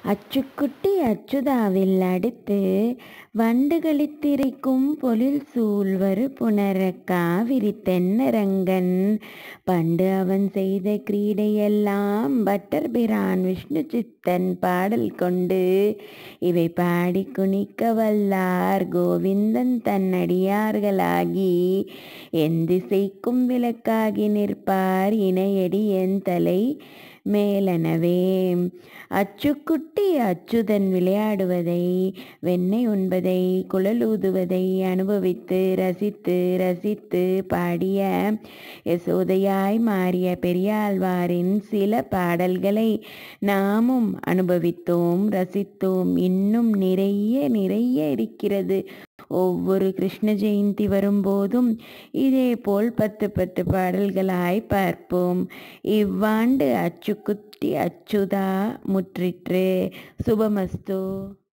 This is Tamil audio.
அச்சுக்குட்டி அச்சுதாவில் அடுத்து வண்டு களித்திரைக்கும் பொழில் சூழ்வரு புனரக்கா விரித்தென்னரங்கன் பண்டு அவன் செய்த கிரீடையெல்லாம் பட்டர் பிரான் விஷ்ணு சித்தன் பாடல் கொண்டு இவை பாடி குனிக்க வல்லார் கோவிந்தன் தன்னடியார்களாகி என் திசைக்கும் விளக்காகி நிற்பார் இணையடி என் தலை மேலனவே அச்சுக்குட்டி அச்சுதன் விளையாடுவதை வெண்ணெய் உண்பதை குழலூதுவதை அனுபவித்து ரசித்து ரசித்து பாடிய யசோதையாய் மாறிய பெரியாழ்வாரின் சில பாடல்களை நாமும் அனுபவித்தோம் ரசித்தோம் இன்னும் நிறைய நிறைய இருக்கிறது ஒவ்வொரு கிருஷ்ண ஜெயந்தி வரும்போதும் இதேபோல் பத்து பத்து பாடல்களாய் பார்ப்போம் இவ்வாண்டு அச்சுக்குட்டி அச்சுதா முற்றிற்று சுபமஸ்து